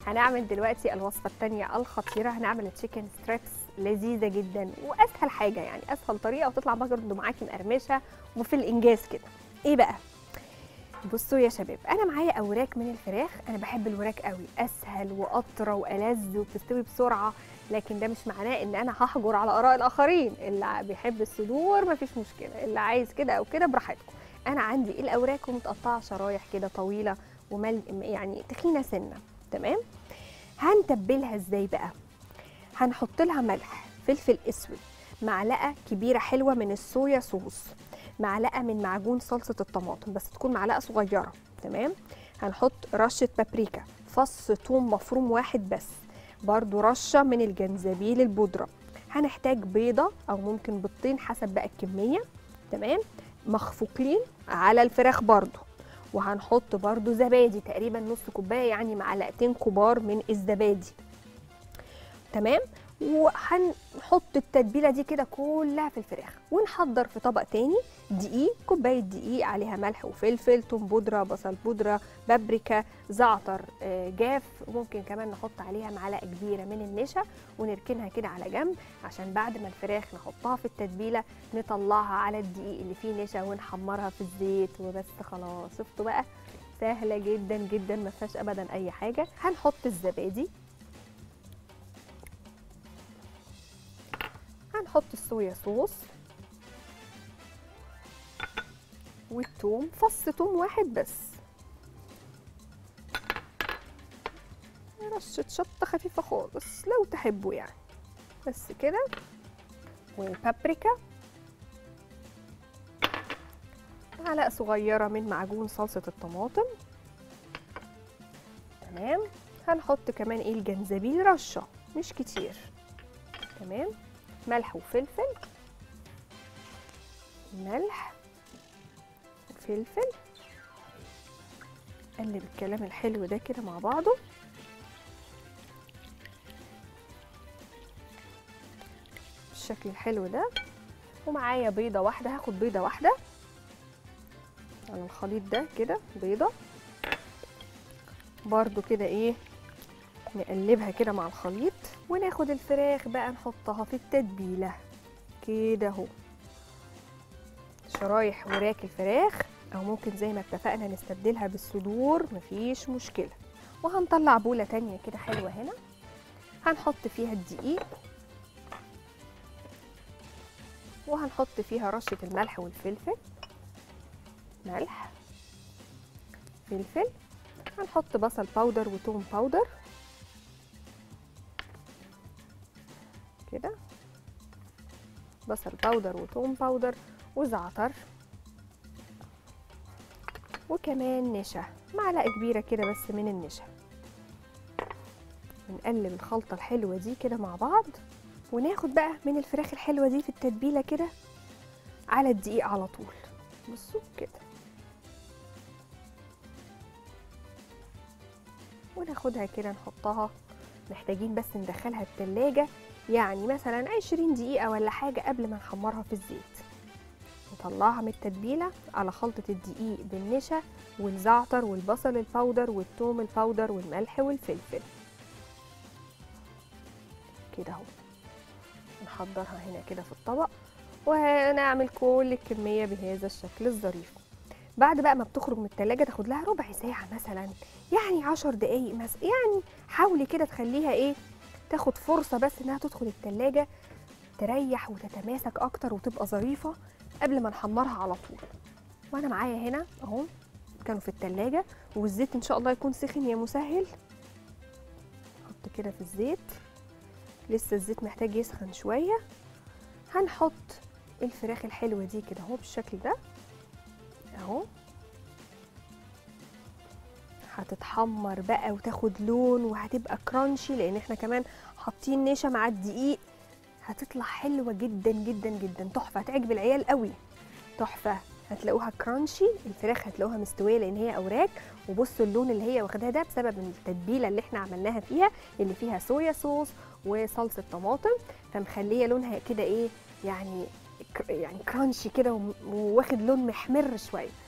هنعمل دلوقتي الوصفه الثانيه الخطيره هنعمل تشيكن ستريبس لذيذه جدا واسهل حاجه يعني اسهل طريقه وتطلع برضه معاكي مقرمشه وفي الانجاز كده ايه بقى بصوا يا شباب انا معايا اوراق من الفراخ انا بحب الوراك قوي اسهل واطرى والذ وبتستوي بسرعه لكن ده مش معناه ان انا هحجر على اراء الاخرين اللي بيحب الصدور مفيش مشكله اللي عايز كده او كده براحتكم انا عندي الاوراق متقطعه شرايح كده طويله ومل يعني تخينه سنه تمام هنتبلها ازاي بقى هنحط لها ملح فلفل اسود معلقه كبيره حلوه من الصويا صوص معلقه من معجون صلصه الطماطم بس تكون معلقه صغيره تمام هنحط رشه بابريكا فص ثوم مفروم واحد بس برضو رشه من الجنزبيل البودره هنحتاج بيضه او ممكن بيضتين حسب بقى الكميه تمام مخفوقين على الفراخ برضو وهنحط برضو زبادي تقريبا نص كوبايه يعني معلقتين كبار من الزبادي تمام وهنحط التتبيله دي كده كلها في الفراخ ونحضر في طبق تاني دقيق كوبايه دقيق عليها ملح وفلفل توم بودره بصل بودره بابريكا زعتر آه، جاف وممكن كمان نحط عليها معلقه كبيره من النشا ونركنها كده على جنب عشان بعد ما الفراخ نحطها في التتبيله نطلعها على الدقيق اللي فيه نشا ونحمرها في الزيت وبس خلاص شفتوا بقى سهله جدا جدا ما فيهاش ابدا اي حاجه هنحط الزبادي هنحط الصويا صوص والثوم فص ثوم واحد بس رشة شطة خفيفة خالص لو تحبوا يعني بس كده والبابريكا معلقة صغيرة من معجون صلصة الطماطم تمام هنحط كمان ايه الجنزبيل رشة مش كتير تمام ملح وفلفل ملح وفلفل قلب الكلام الحلو ده كده مع بعضه بالشكل الحلو ده ومعايا بيضة واحدة هاخد بيضة واحدة على الخليط ده كده بيضة برضو كده ايه نقلبها كده مع الخليط وناخد الفراخ بقى نحطها في التتبيلة كده اهو شرايح وراك الفراخ او ممكن زي ما اتفقنا نستبدلها بالصدور مفيش مشكلة وهنطلع بولة تانية كده حلوة هنا هنحط فيها الدقيق وهنحط فيها رشة الملح والفلفل ملح فلفل هنحط بصل باودر وتوم باودر كده بصل باودر وتوم باودر وزعتر وكمان نشا معلقه كبيره كده بس من النشا ونقلب الخلطه الحلوه دي كده مع بعض وناخد بقى من الفراخ الحلوه دي في التتبيله كده على الدقيق على طول بصوا كده وناخدها كده نحطها محتاجين بس ندخلها التلاجة يعني مثلا 20 دقيقة ولا حاجة قبل ما نحمرها في الزيت نطلعها من التتبيلة على خلطة الدقيق بالنشا والزعتر والبصل الباودر والثوم الباودر والملح والفلفل كده اهو نحضرها هنا كده في الطبق ونعمل كل الكمية بهذا الشكل الظريف بعد بقى ما بتخرج من التلاجة تاخد لها ربع ساعة مثلا يعني عشر دقايق مثلا يعني حاولي كده تخليها ايه تاخد فرصة بس انها تدخل التلاجة تريح وتتماسك اكتر وتبقى ظريفة قبل ما نحمرها على طول وانا معايا هنا اهو كانوا في التلاجة والزيت ان شاء الله يكون سخن يا مسهل نحط كده في الزيت لسه الزيت محتاج يسخن شوية هنحط الفراخ الحلوة دي كده اهو بالشكل ده اهو هتتحمر بقى وتاخد لون وهتبقى كرانشي لان احنا كمان حاطين نشا مع الدقيق هتطلع حلوه جدا جدا جدا تحفه هتعجب العيال قوي تحفه هتلاقوها كرانشي الفراخ هتلاقوها مستويه لان هي اوراق وبصوا اللون اللي هي واخداه ده بسبب التتبيله اللي احنا عملناها فيها اللي فيها صويا صوص وصلصه طماطم فمخليه لونها كده ايه يعني يعني كرانشي كده وواخد لون محمر شويه